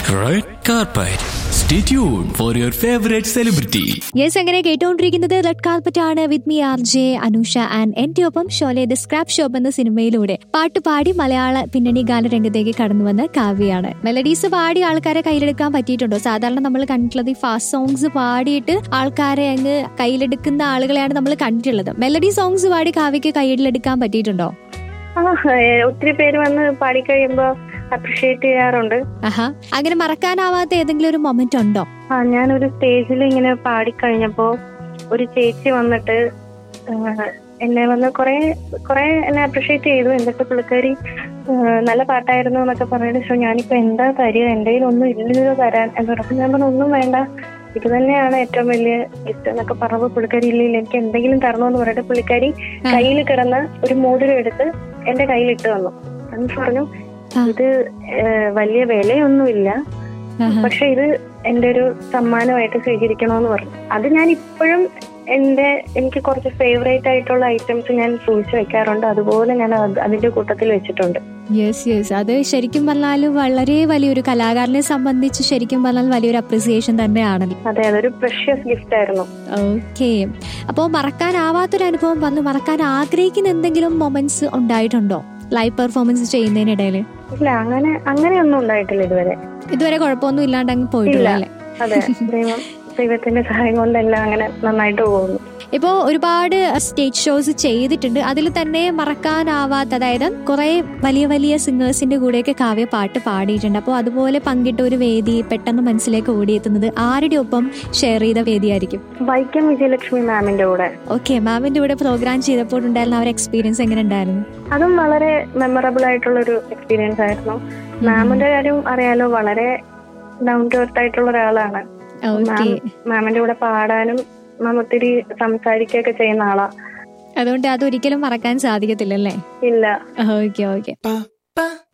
Red carpet. Stay tuned for your favorite celebrity. Yes അങ്ങനെ കേട്ടുകൊണ്ടിരിക്കുന്നത് red carpet ആണ് with me R J Anusha and എന്റെ ഒപ്പം Sholay the scrap shop എന്ന സിനിമയിലൂടെ പാട്ട് പാടി മലയാള പിന്നണി ഗാനരംഗത്തേക്ക് കടന്നു വന്ന കാവ്യാണ് മെലഡീസ് പാടി ആൾക്കാരെ കയ്യിലെടുക്കാൻ പറ്റിയിട്ടുണ്ടോ സാധാരണ നമ്മൾ കണ്ടിട്ടുള്ളത് ഈ ഫാസ്റ്റ് സോങ്സ് പാടിയിട്ട് ആൾക്കാരെ അങ്ങ് കയ്യിലെടുക്കുന്ന ആളുകളെയാണ് നമ്മൾ കണ്ടിട്ടുള്ളത് മെലഡി സോങ്സ് പാടി കാവ്യക്ക് കയ്യിലെടുക്കാൻ പറ്റിയിട്ടുണ്ടോ ആ ഏ, ഒത്തിരി പേര് വന്ന് പാടിക്കഴിയുമ്പോ അപ്രിഷിയേറ്റ് ചെയ്യാറുണ്ട് ആഹാ അങ്ങനെ മറക്കാനാവാത്ത ഏതെങ്കിലും ഒരു മൊമെന്റ് ഉണ്ടോ ആ ഞാനൊരു സ്റ്റേജിൽ ഇങ്ങനെ പാടിക്കഴിഞ്ഞപ്പോ ഒരു ചേച്ചി വന്നിട്ട് ആ, എന്നെ വന്ന് കുറെ കുറെ എന്നെ അപ്രിഷിയേറ്റ് ചെയ്തു എന്നിട്ട് പുള്ളിക്കാരി ആ, നല്ല പാട്ടായിരുന്നു എന്നൊക്കെ പറഞ്ഞിട്ട് ഷോ ഞാനിപ്പോ എന്താ തരിക എന്റെ കയ്യിൽ ഒന്നും ഇല്ലല്ലോ തരാൻ എന്ന് പറഞ്ഞപ്പോ ഞാൻ പറഞ്ഞു ഒന്നും വേണ്ട ഇത് തന്നെയാണ് ഏറ്റവും വലിയ ഗിഫ്റ്റ് എന്നൊക്കെ പറഞ്ഞപ്പോ പുള്ളിക്കാരി ഇല്ല ഇല്ല എനിക്ക് എന്തെങ്കിലും തരണമെന്ന് പറഞ്ഞിട്ട് പുള്ളിക്കാരി ആ. കയ്യിൽ കിടന്ന് ഒരു മോതിരം എടുത്ത് എന്റെ കയ്യിൽ ഇട്ട് തന്നു എന്നിട്ട് പറഞ്ഞു ആ. ഇത് ഏ, വലിയ വിലയൊന്നുമില്ല ആഹാ. പക്ഷെ ഇത് എന്റെ ഒരു സമ്മാനമായിട്ട് സ്വീകരിക്കണമെന്ന് പറഞ്ഞു അത് ഞാൻ ഇപ്പോഴും എന്റെ എനിക്ക് കുറച്ച് ഫേവറേറ്റ് ആയിട്ടുള്ള ഐറ്റംസ് ഞാൻ സൂക്ഷിച്ചു വെക്കാറുണ്ട് അതുപോലെ ഞാൻ അത് അതിന്റെ കൂട്ടത്തിൽ വെച്ചിട്ടുണ്ട് യെസ് യെസ് അത് ശരിക്കും പറഞ്ഞാൽ വളരെ വലിയൊരു കലാകാരനെ സംബന്ധിച്ച് ശരിക്കും പറഞ്ഞാൽ വലിയൊരു അപ്രിസിയേഷൻ തന്നെയാണല്ലോ അതെ അതൊരു പ്രഷ്യസ് ഗിഫ്റ്റ് ആയിരുന്നു ഓക്കെ അപ്പോൾ മറക്കാനാവാത്തൊരു അനുഭവം വന്നു മറക്കാൻ ആഗ്രഹിക്കുന്ന എന്തെങ്കിലും മൊമെന്റ്സ് ഉണ്ടായിട്ടുണ്ടോ ലൈവ് പെർഫോമൻസ് ചെയ്യുന്നതിനിടയിൽ ഇല്ല അങ്ങനെ അങ്ങനെയൊന്നും ഉണ്ടായിട്ടില്ല ഇതുവരെ ഇതുവരെ കുഴപ്പമൊന്നും ഇല്ലാണ്ട് അങ്ങ് പോയിട്ടില്ല ഇല്ല. അല്ലേ അതെ ദൈവം ദൈവത്തിന്റെ സഹായം കൊണ്ടെല്ലാം അങ്ങനെ നന്നായിട്ട് പോകുന്നു ഇപ്പോൾ ഒരുപാട് സ്റ്റേജ് ഷോസ് ചെയ്തിട്ടുണ്ട് അതിൽ തന്നെ മറക്കാനാവാത്ത അതായത് കുറെ വലിയ വലിയ സിംഗേഴ്സിന്റെ കൂടെയൊക്കെ കാവ്യ പാട്ട് പാടിയിട്ടുണ്ട് അപ്പോൾ അതുപോലെ പങ്കിട്ട ഒരു വേദി പെട്ടെന്ന് മനസ്സിലേക്ക് ഓടിയെത്തുന്നത് ആരുടെ ഒപ്പം ഷെയർ ചെയ്ത വേദിയായിരിക്കും വൈക്കം വിജയലക്ഷ്മി മാമിന്റെ കൂടെ ഓക്കെ മാമിന്റെ കൂടെ പ്രോഗ്രാം ചെയ്തപ്പോൾ ഉണ്ടായിരുന്ന ആ ഒരു എക്സ്പീരിയൻസ് എങ്ങനെ ഉണ്ടായിരുന്നു അതും വളരെ മെമ്മറബിൾ ആയിട്ടുള്ള ഒരു എക്സ്പീരിയൻസ് ആയിരുന്നു മാമിന്റെ കാര്യം അറിയാലോ വളരെ ഡൗൺ ടു എർത്ത് ആയിട്ടുള്ള ഒരാളാണ് ഓക്കെ മാമിന്റെ കൂടെ പാടാനും മാം ഒത്തിരി സംസാരിക്കുകയൊക്കെ ചെയ്യുന്ന ആളാ അതുകൊണ്ട് അതൊരിക്കലും മറക്കാൻ സാധിക്കത്തില്ലല്ലേ ഇല്ല ഓക്കെ ഓക്കെ